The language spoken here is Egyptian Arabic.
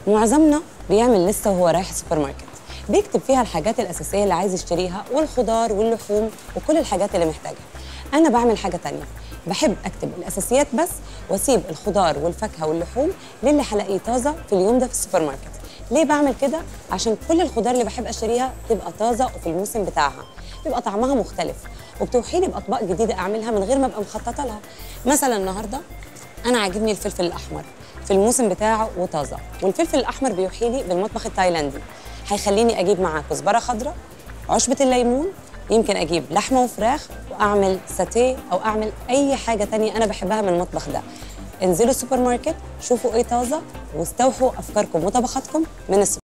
معظمنا بيعمل لسته وهو رايح السوبر ماركت بيكتب فيها الحاجات الأساسية اللي عايز يشتريها والخضار واللحوم وكل الحاجات اللي محتاجها أنا بعمل حاجة تانية بحب أكتب الأساسيات بس وأسيب الخضار والفاكهة واللحوم للي هلاقيه طازة في اليوم ده في السوبر ماركت ليه بعمل كده؟ عشان كل الخضار اللي بحب أشتريها تبقى طازة وفي الموسم بتاعها بيبقى طعمها مختلف وبتوحي لي بأطباق جديدة أعملها من غير ما أبقى مخططة لها مثلا النهاردة أنا عاجبني الفلفل الأحمر في الموسم بتاعه وطازه والفلفل الاحمر بيوحي لي بالمطبخ التايلاندي هيخليني اجيب معاه كزبره خضراء عشبه الليمون يمكن اجيب لحمه وفراخ واعمل ساتيه او اعمل اي حاجه تانية انا بحبها من المطبخ ده انزلوا السوبر ماركت شوفوا ايه طازه واستوحوا افكاركم وطبخاتكم من السوبر